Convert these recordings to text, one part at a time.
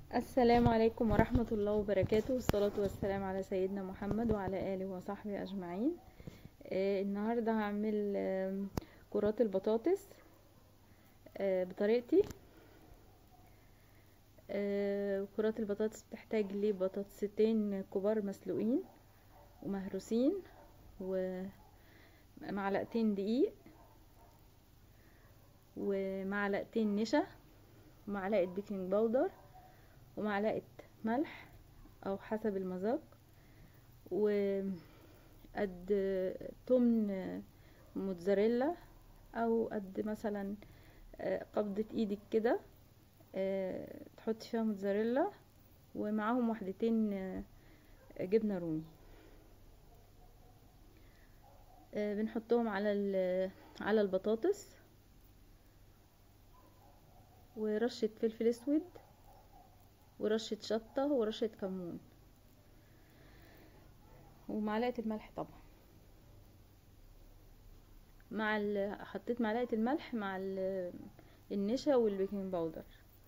السلام عليكم ورحمة الله وبركاته والصلاة والسلام على سيدنا محمد وعلى آله وصحبه أجمعين آه النهاردة هعمل آه كرات البطاطس آه بطريقتي آه كرات البطاطس بتحتاج لبطاطستين كبار مسلوقين ومهروسين ومعلقتين دقيق ومعلقتين نشا ومعلقة بيكنج باودر ومعلقة ملح او حسب المذاق وقد تمن موتزاريلا او قد مثلا قبضة ايدك كده تحطي فيها موتزاريلا ومعاهم وحدتين جبنة رومي بنحطهم على على البطاطس ورشة فلفل اسود ورشة شطة ورشة كمون ومعلقة الملح طبعا مع حطيت معلقة الملح مع النشا والبيكنج باودر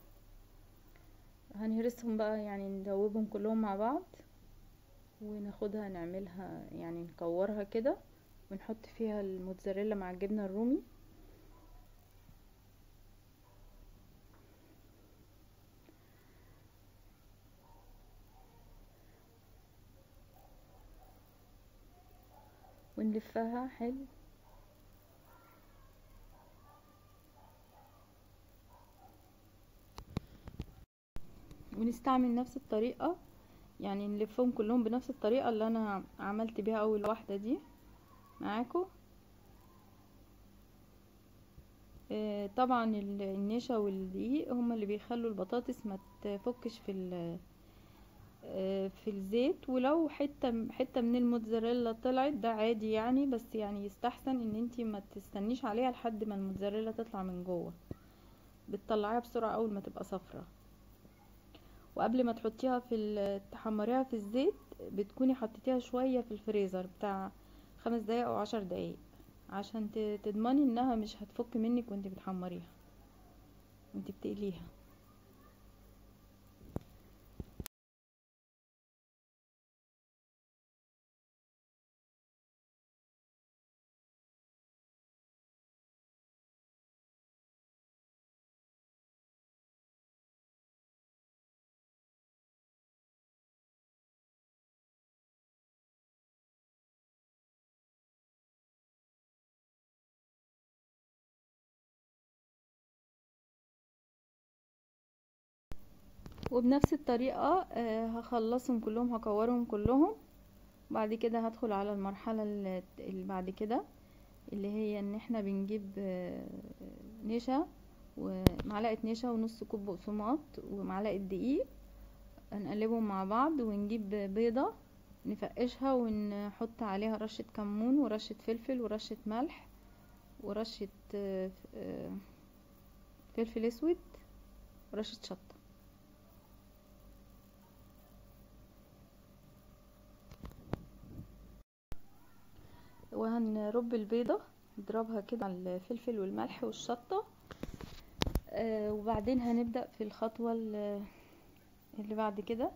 هنهرسهم بقى يعني ندوبهم كلهم مع بعض وناخدها نعملها يعني نكورها كده ونحط فيها الموتزاريلا مع الجبنة الرومي ونلفها حلو ونستعمل نفس الطريقة يعني نلفهم كلهم بنفس الطريقة اللي انا عملت بيها اول واحدة دي معاكم آه طبعا النشا والدقيق هما اللي بيخلوا البطاطس ما تفكش في في الزيت ولو حته حته من الموتزاريلا طلعت ده عادي يعني بس يعني يستحسن ان انتي ما تستنيش عليها لحد ما الموتزاريلا تطلع من جوه بتطلعيها بسرعه اول ما تبقى صفرة وقبل ما تحطيها في تحمريها في الزيت بتكوني حطيتيها شويه في الفريزر بتاع خمس دقايق او عشر دقايق عشان تضمني انها مش هتفك منك وانت بتحمريها وانت بتقليها وبنفس الطريقة هخلصهم كلهم هكورهم كلهم بعد كده هدخل على المرحلة اللي بعد كده اللي هي ان احنا بنجيب نشا ومعلقة نشا ونص كوب بقسماط ومعلقة دقيق هنقلبهم مع بعض ونجيب بيضة نفقشها ونحط عليها رشة كمون ورشة فلفل ورشة ملح ورشة فلفل اسود ورشة شطة وهنرب البيضة نضربها كده على الفلفل والملح والشطة آه وبعدين هنبدأ في الخطوة اللي بعد كده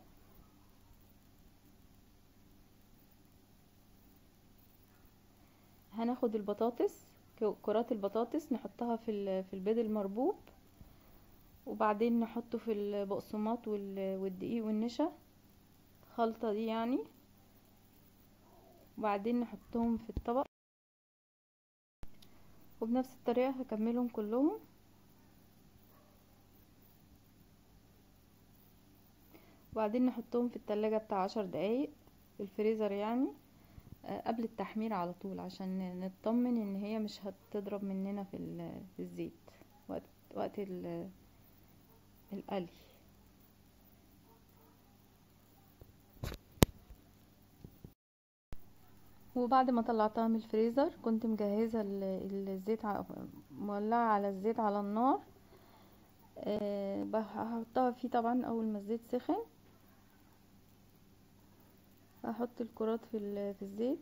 هناخد البطاطس كرات البطاطس نحطها في في البيض المربوب وبعدين نحطه في البقسماط والدقيق والنشا الخلطة دي يعني وبعدين نحطهم في الطبق وبنفس الطريقة هكملهم كلهم وبعدين نحطهم في التلاجة بتاع عشر دقايق في الفريزر يعني قبل التحمير على طول عشان نطمن ان هي مش هتضرب مننا في, في الزيت وقت وقت القلي وبعد ما طلعتها من الفريزر كنت مجهزه الزيت مولعه على الزيت على النار أه هحطها فيه طبعا اول ما الزيت سخن هحط الكرات في في الزيت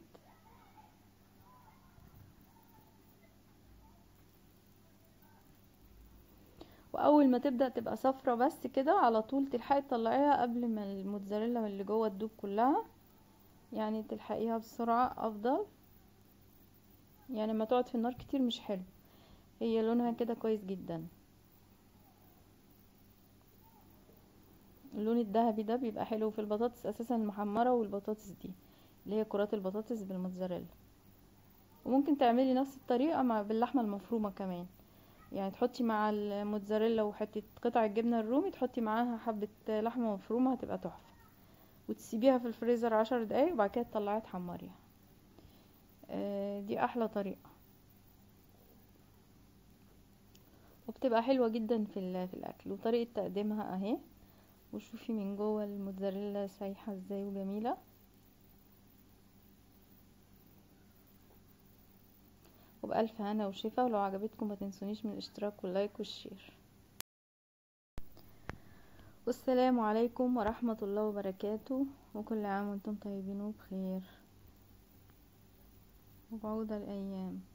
واول ما تبدا تبقى صفرة بس كده على طول تلحقي تطلعيها قبل ما الموتزاريلا اللي جوه تدوب كلها يعني تلحقيها بسرعة افضل يعني ما تقعد في النار كتير مش حلو هي لونها كده كويس جدا اللون الذهبي ده بيبقى حلو في البطاطس اساسا المحمرة والبطاطس دي اللي هي كرات البطاطس بالموتزاريلا وممكن تعملي نفس الطريقة مع باللحمة المفرومة كمان يعني تحطي مع الموتزاريلا وحتة قطع الجبنة الرومي تحطي معاها حبة لحمة مفرومة هتبقى تحفة وتسيبيها في الفريزر عشر دقايق وبعد كده تطلعيها تحمريها آه، دي احلى طريقة وبتبقى حلوة جدا في, ال- في الاكل وطريقة تقديمها اهي وشوفي من جوه الموتزاريلا سايحة ازاي وجميلة وبألف هنا وشفا ولو عجبتكم ما تنسونيش من الاشتراك واللايك والشير والسلام عليكم ورحمة الله وبركاته وكل عام وانتم طيبين وبخير وبعود الأيام